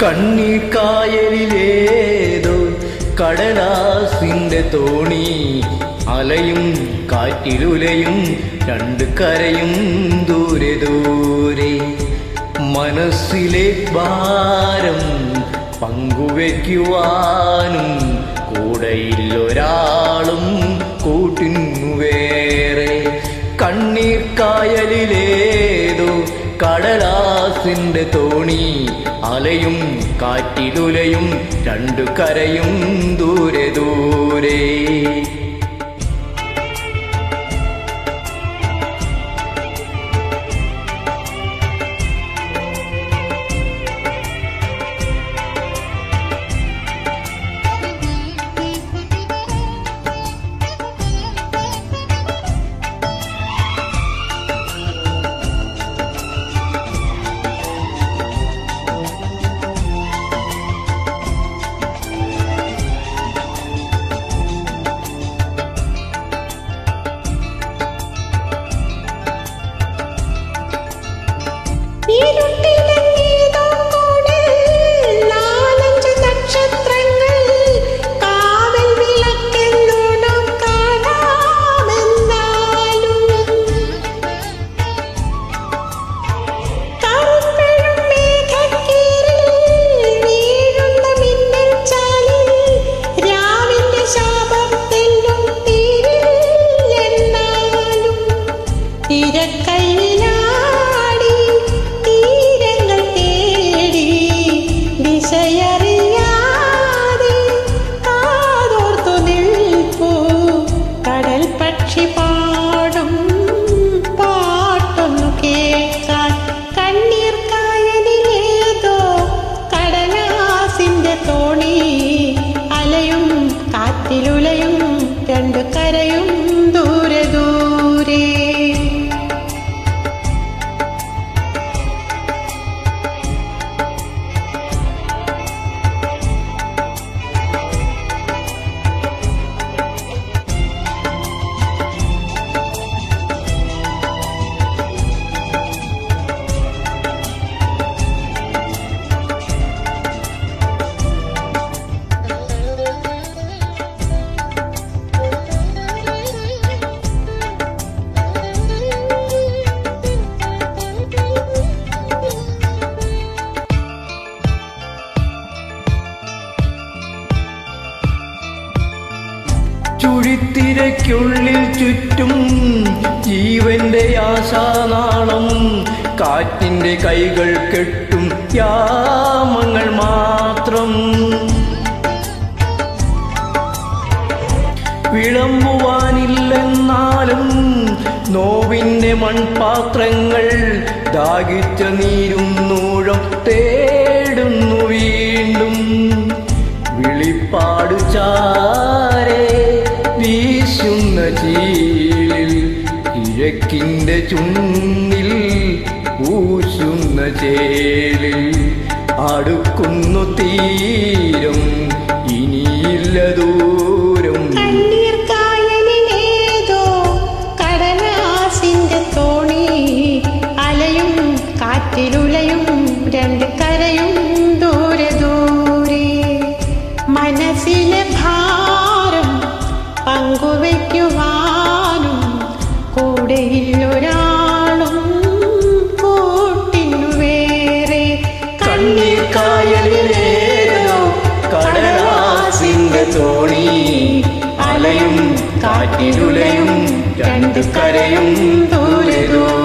കണ്ണീർ കായലിലേതോ കടലാസിന്റെ തോണി അലയും കാറ്റിലുലയും രണ്ട് കരയും ദൂരെ ദൂരെ മനസ്സിലെ ഭാരം പങ്കുവെക്കുവാനും കൂടെയില്ലൊരാളും കൂട്ടിന്നു വേറെ കണ്ണീർ കായലിലേതോ കടലാസിന്റെ തോണി അലയും കാറ്റിലുലയും രണ്ടു കരയും ദൂരെ ദൂരെ ഇരുട്ടിലങ്ങേതോ കൂടിൽ നാലഞ്ച് നക്ഷത്രങ്ങൾ കാവൽ വിളക്കെന്നു നാം കാണാമെന്നാലും കറുപ്പെഴും മേഘക്കീറിൽ വീഴുന്ന മിന്നൽ ചാലിൽ രാവിന്റെ ശാപത്തെല്ലും തീരില്ലെന്നാലും തിരക്കൈയിലാടി തീരങ്ങൾ തേടി ദിശയറിയാതെ കാതോർത്തു നിൽപ്പൂ കടൽ പക്ഷി പാടും പാട്ടൊന്നു കേൾക്കാൻ കണ്ണീർ കായലിലേതോ കടലാസിന്റെ തോണി അലയും കാറ്റിലുലയും രണ്ടു കരയും ദൂരെ ദൂരെ ചുഴിത്തിരയ്ക്കുള്ളിൽ ചുറ്റും ജീവന്റെ ആശാനാളം കാറ്റിന്റെ കൈകൾ കെട്ടും യാമങ്ങൾ മാത്രം വിളമ്പുവാനില്ലെന്നാലും നോവിന്റെ മൺപാത്രങ്ങൾ ദാഹിച്ച നീരും നൂഴം തേടുന്നു വീണ്ടും വിളിപ്പാടു ചാരെ വീശുന്ന ചീലിൽ കിഴക്കിന്റെ ചുണ്ടിൽ ഊശുന്ന ചേലിൽ അടുക്കുന്നു തീരം ഇനിയില്ല ദൂരം കണ്ണീർ കായലിലേതോ കടലാസിന്റെ തോണി അലയും കാറ്റിലുലയും രണ്ട് കരയും ദൂരെ ദൂരെ മനസ്സിലെ ഭാരം പങ്കുവയ്ക്കുവാനും കൂടെയില്ലൊരാളും കൂട്ടിനു വേറെ കണ്ണീർ കായലിലേതോ കടലാസിന്റെ തോണി അലയും കാറ്റിലുലയും രണ്ട് കരയും ദൂരെ ദൂരെ